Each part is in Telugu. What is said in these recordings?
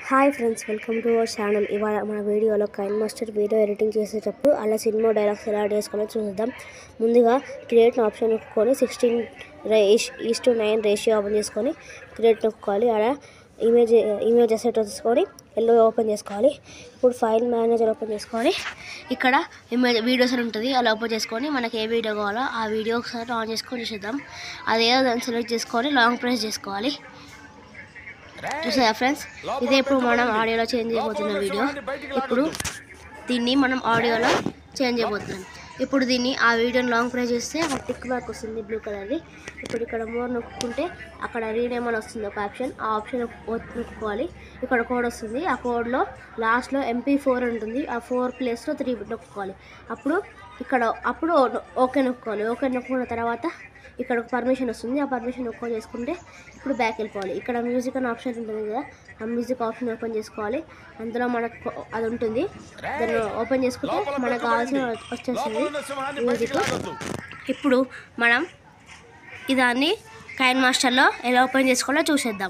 hi friends welcome to our channel ఇవాళ మన వీడియోలో కైన్ మాస్టర్ వీడియో ఎడిటింగ్ చేసేటప్పుడు అలా సినిమా డైలాగ్స్ ఎలా చేసుకోవాలో చూద్దాం ముందుగా క్రియేట్ ఆప్షన్ నొక్కుకొని sixteen is to nine ratio open చేసుకొని క్రియేట్ నొక్కోవాలి అలా ఇమేజ్ ఇమేజ్ అసెట్ తీసుకొని ఎల్లో ఓపెన్ చేసుకోవాలి ఇప్పుడు ఫైల్ మేనేజర్ ఓపెన్ చేసుకొని ఇక్కడ ఇమేజ్ వీడియోస్ అని ఉంటుంది అలా ఓపెన్ చేసుకొని మనకి ఏ వీడియో కావాలో ఆ వీడియో ఒకసారి ఆన్ చేసుకొని చూద్దాం అదేదో దాన్ని సెలెక్ట్ చేసుకొని లాంగ్ ప్రెస్ చేసుకోవాలి చూసారా ఫ్రెండ్స్ ఇదే ఇప్పుడు మనం ఆడియోలో చేంజ్ చేయబోతున్న వీడియో ఇప్పుడు దీన్ని మనం ఆడియోలో చేంజ్ చేయబోతున్నాం ఇప్పుడు దీన్ని ఆ వీడియోని లాంగ్ ప్రెస్ చేస్తే ఒక టిక్ మార్క్ వస్తుంది బ్లూ కలర్ది ఇప్పుడు ఇక్కడ మోర్ నొక్కుంటే అక్కడ రీనేమ్ అని వస్తుంది ఒక ఆప్షన్ ఆ ఆప్షన్ నొక్కుకోవాలి ఇక్కడ కోడ్ వస్తుంది ఆ కోడ్లో లాస్ట్లో ఎంపీ ఫోర్ ఉంటుంది ఆ ఫోర్ ప్లేస్లో త్రీ నొక్కుకోవాలి అప్పుడు ఇక్కడ అప్పుడు ఓకే నొక్కోవాలి ఓకే నొక్కున్న తర్వాత ఇక్కడ ఒక పర్మిషన్ వస్తుంది ఆ పర్మిషన్ ఓపెన్ చేసుకుంటే ఇప్పుడు బ్యాక్ వెళ్ళిపోవాలి ఇక్కడ మ్యూజిక్ అనే ఆప్షన్ ఉంటుంది కదా ఆ మ్యూజిక్ ఆప్షన్ ఓపెన్ చేసుకోవాలి అందులో మనకు అది ఉంటుంది దాన్ని ఓపెన్ చేసుకుంటే మనకు కావాల్సిన వచ్చేస్తుంది మ్యూజిక్ ఇప్పుడు మనం ఇదాన్ని కైన్ మాస్టర్లో ఎలా ఓపెన్ చేసుకోవాలో చూసేద్దాం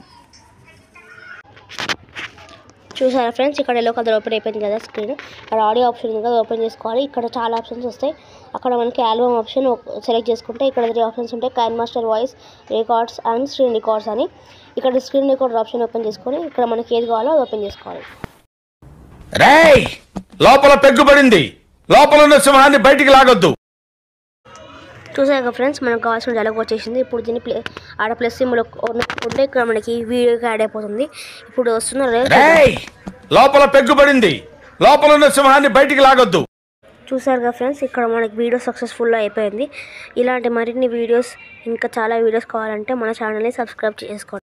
చూసారా ఫ్రెండ్స్ ఇక్కడ ఎల్లో కలర్ ఓపెన్ అయిపోయింది కదా స్క్రీన్ ఇక్కడ ఆడియో ఆప్షన్ ఉంది కదా ఓపెన్ చేసుకోవాలి ఇక్కడ చాలా ఆప్షన్స్ వస్తాయి అక్కడ మనకి ఆల్బమ్ ఆప్షన్ సెలెక్ట్ చేసుకుంటే ఇక్కడ త్రీ ఆప్షన్స్ ఉంటాయి KineMaster voice records and screen records అని ఇక్కడ స్క్రీన్ రికార్డ్ ఆప్షన్ ఓపెన్ చేసుకొని ఇక్కడ మనకి ఏది కావాలో అది ఓపెన్ చేసుకోవాలి రేయ్ లోపల పెగ్గుపడింది లోపల ఉన్న సింహాన్ని బయటికి లాగొద్దు చూసాక ఫ్రెండ్స్ మనకు కావాల్సిన డైలాగ్ వచ్చేసింది ఇప్పుడు దీన్ని ప్లే ఆడ ప్లస్ సింబల్ నొక్కుంటే ఇక్కడ మనకి వీడియోకి యాడ్ అయిపోతుంది ఇప్పుడు వస్తున్న రే- రేయ్ లోపల పెగ్గుపడింది లోపల ఉన్న సింహాన్ని బయటికి లాగొద్దు చూసారుగా ఫ్రెండ్స్ ఇక్కడ మనకి వీడియో సక్సెస్ఫుల్ అయిపోయింది ఇలాంటి మరిన్ని వీడియోస్ ఇంకా చాలా వీడియోస్ కావాలంటే మన ఛానల్ని సబ్స్క్రైబ్ చేసుకోండి